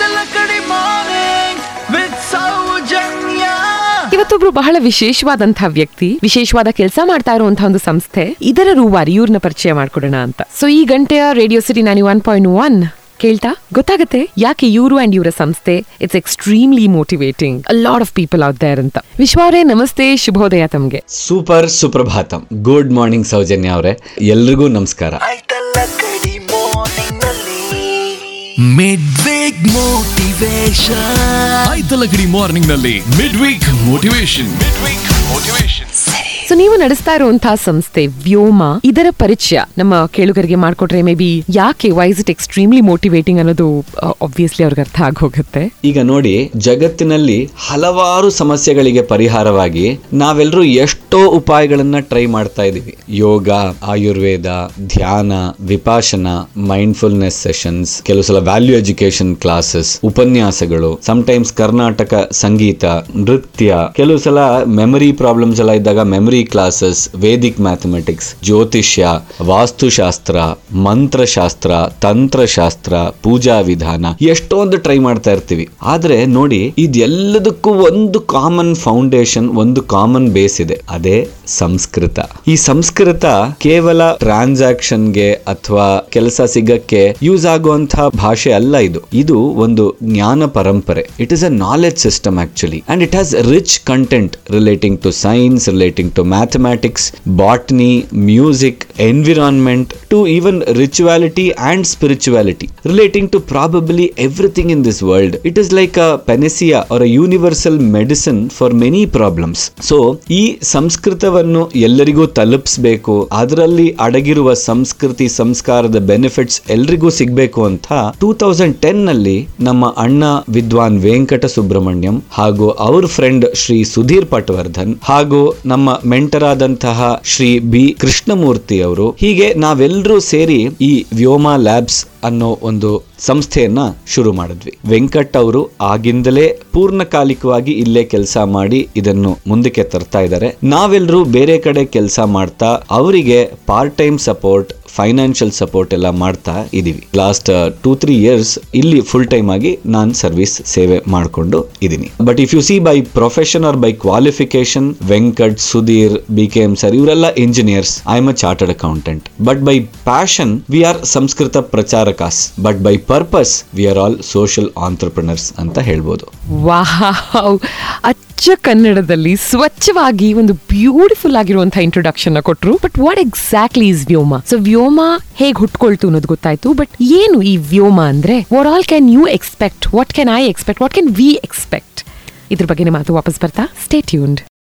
ಆಯ್ತಲ್ಲ ಕಡಿ morning with Soujanya ಇವತ್ತೊಬ್ರು ಬಹಳ ವಿಶೇಷವಾದಂತಹ ವ್ಯಕ್ತಿ ವಿಶೇಷವಾದ ಕೆಲಸ ಮಾಡ್ತಾ ಇರುವಂತಹ ಒಂದು ಸಂಸ್ಥೆ ಇದರ ರೂವಾರಿ ಇವ್ರನ್ನ ಪರಿಚಯ ಮಾಡ್ಕೊಡೋಣ ಅಂತ ಸೊ ಈ ಗಂಟೆಯ ರೇಡಿಯೋ ಸಿಟಿ ನಾನಿ ಒನ್ ಪಾಯಿಂಟ್ ಒನ್ ಕೇಳ್ತಾ ಗೊತ್ತಾಗತ್ತೆ ಯಾಕೆ ಇವರು ಅಂಡ್ ಇವರ ಸಂಸ್ಥೆ it's extremely motivating a lot of people out there ಅಂತ ವಿಶ್ವ ಅವರೇ ನಮಸ್ತೆ ಶುಭೋದಯ ತಮ್ಗೆ ಸೂಪರ್ ಸುಪ್ರಭಾತಂ ಗುಡ್ ಮಾರ್ನಿಂಗ್ ಸೌಜನ್ಯ ಅವರೇ ಎಲ್ರಿಗೂ ನಮಸ್ಕಾರ ಆಯ್ತಲ್ಲ ಕಡಿ ಮಾರ್ನಿಂಗ್ ನಲ್ಲಿ ಮಿಡ್ ವೀಕ್ ಮೋಟಿವೇಶನ್ ಆಯ್ತಲ್ಲ ಕಡಿ ಮಾರ್ನಿಂಗ್ ನಲ್ಲಿ mid week motivation mid week motivation so ನೀವು ನಡೆಸ್ತಾ ಇರುವಂತಹ ಸಂಸ್ಥೆ ವ್ಯೋಮ ಇದರ ಪರಿಚಯ ನಮ್ಮ ಕೇಳುಗರಿಗೆ ಮಾಡ್ಕೊಟ್ರೆ ಮೇ ಬಿ ಯಾಕೆ ವೈಸ್ ಇಟ್ ಎಕ್ಸ್ಟ್ರೀಮ್ಲಿ ಮೋಟಿವೇಟಿಂಗ್ ಅನ್ನೋದು ಆಬ್ವಿಯಸ್ಲಿ ಅವ್ರಿಗೆ ಅರ್ಥ ಆಗಿ ಹೋಗುತ್ತೆ ಈಗ ನೋಡಿ ಜಗತ್ತಿನಲ್ಲಿ ಹಲವಾರು ಸಮಸ್ಯೆಗಳಿಗೆ ಪರಿಹಾರವಾಗಿ ನಾವೆಲ್ಲರೂ ಎಷ್ಟೋ ಉಪಾಯಗಳನ್ನ ಟ್ರೈ ಮಾಡ್ತಾ ಇದೀವಿ ಯೋಗ ಆಯುರ್ವೇದ ಧ್ಯಾನ ವಿಪಾಶನ ಮೈಂಡ್ಫುಲ್ನೆಸ್ ಸೆಷನ್ಸ್ ಕೆಲವು ಸಲ ವ್ಯಾಲ್ಯೂ ಎಜುಕೇಶನ್ ಕ್ಲಾಸಸ್ ಉಪನ್ಯಾಸಗಳು ಟೈಮ್ಸ್ ಕರ್ನಾಟಕ ಸಂಗೀತ ನೃತ್ಯ ಕೆಲವು ಸಲ ಮೆಮರಿ ಪ್ರಾಬ್ಲಮ್ಸ್ ಎಲ್ಲ ಇದ್ದಾಗ ಮೆಮರಿ ಕ್ಲಾಸಸ್ ವೇದಿಕ್ ಮ್ಯಾಥಮೆಟಿಕ್ಸ್ ಜ್ಯೋತಿಷ್ಯ ವಾಸ್ತುಶಾಸ್ತ್ರ ಮಂತ್ರಶಾಸ್ತ್ರ ತಂತ್ರಶಾಸ್ತ್ರ ಪೂಜಾ ವಿಧಾನ ಎಷ್ಟೊಂದು ಟ್ರೈ ಮಾಡ್ತಾ ಇರ್ತೀವಿ ಆದ್ರೆ ನೋಡಿ ಇದೆಲ್ಲದಕ್ಕೂ ಒಂದು ಕಾಮನ್ ಫೌಂಡೇಶನ್ ಒಂದು ಕಾಮನ್ ಬೇಸ್ ಇದೆ ಅದೇ ಸಂಸ್ಕೃತ ಈ ಸಂಸ್ಕೃತ ಕೇವಲ ಟ್ರಾನ್ಸಾಕ್ಷನ್ಗೆ ಅಥವಾ ಕೆಲಸ ಸಿಗಕ್ಕೆ ಯೂಸ್ ಆಗುವಂತಹ ಭಾಷೆ ಅಲ್ಲ ಇದು ಇದು ಒಂದು ಜ್ಞಾನ ಪರಂಪರೆ it is a knowledge system actually and it has rich content relating to science relating to mathematics botany music environment to even rituality and spirituality relating to probably everything in this world it is like a panacea or a universal medicine for many problems so ಈ ಸಂಸ್ಕೃತವನ್ನು ಎಲ್ಲರಿಗೂ ತಲುಪಿಸಬೇಕು ಅದರಲ್ಲಿ ಅಡಗಿರುವ ಸಂಸ್ಕೃತಿ ಸಂಸ್ಕಾರದ benefits ಎಲ್ರಿಗೂ ಸಿಗಬೇಕು ಅಂತ ಟೂ ತೌಸಂಡ್ ಟೆನ್ ನಲ್ಲಿ ನಮ್ಮ ಅಣ್ಣ ವಿದ್ವಾನ್ ವೆಂಕಟ ಸುಬ್ರಹ್ಮಣ್ಯಂ ಹಾಗೂ ಅವ್ರ ಫ್ರೆಂಡ್ ಶ್ರೀ ಸುಧೀರ್ ಪಟ್ವರ್ಧನ್ ಹಾಗೂ ನಮ್ಮ ಮೆಂಟರ್ ಆದಂತಹ ಶ್ರೀ ಬಿ ಕೃಷ್ಣಮೂರ್ತಿ ಅವರು ಹೀಗೆ ನಾವೆಲ್ಲರೂ ಸೇರಿ ಈ ವ್ಯೋಮ ಲ್ಯಾಬ್ಸ್ ಅನ್ನೋ ಒಂದು ಸಂಸ್ಥೆಯನ್ನ ಶುರು ಮಾಡಿದ್ವಿ ವೆಂಕಟ್ ಅವರು ಆಗಿಂದಲೇ ಪೂರ್ಣಕಾಲಿಕವಾಗಿ ಇಲ್ಲೇ ಕೆಲಸ ಮಾಡಿ ಇದನ್ನು ಮುಂದಕ್ಕೆ ತರ್ತಾ ಇದ್ದಾರೆ ನಾವೆಲ್ಲರೂ ಬೇರೆ ಕಡೆ ಕೆಲಸ ಮಾಡ್ತಾ ಅವರಿಗೆ part time support financial support ಎಲ್ಲ ಮಾಡ್ತಾ ಇದೀವಿ ಲಾಸ್ಟ್ ಟೂ ತ್ರೀ ಇಯರ್ಸ್ ಇಲ್ಲಿ ಫುಲ್ ಟೈಮ್ ಆಗಿ ನಾನು ಸರ್ವಿಸ್ ಸೇವೆ ಮಾಡಿಕೊಂಡು ಇದೀನಿ but if you see by profession or by qualification Venkat Sudhir B K M sir ಇವರೆಲ್ಲ engineers I am a chartered accountant but by passion we are Sanskrit ಪ್ರಚಾರಕಾಸ್ but by purpose we are all social entrepreneurs ಅಂತ ಹೇಳ್ಬೋದು wow ಅಚ್ಚ ಕನ್ನಡದಲ್ಲಿ ಸ್ವಚ್ಛವಾಗಿ ಒಂದು beautiful ಆಗಿರುವಂತಹ introduction ಕೊಟ್ರು but what exactly is Vyoma so Vyoma ಹೇಗೆ ಹುಟ್ಕೊಳ್ತು ಅನ್ನೋದು ಗೊತ್ತಾಯ್ತು ಬಟ್ ಏನು ಈ ವ್ಯೋಮ ಅಂದ್ರೆ what all can you expect what can I expect what can we expect ಇದ್ರ ಬಗ್ಗೆ ಮಾತು ವಾಪಸ್ ಬರ್ತಾ ಸ್ಟೇ ಟ್ಯೂನ್ಡ್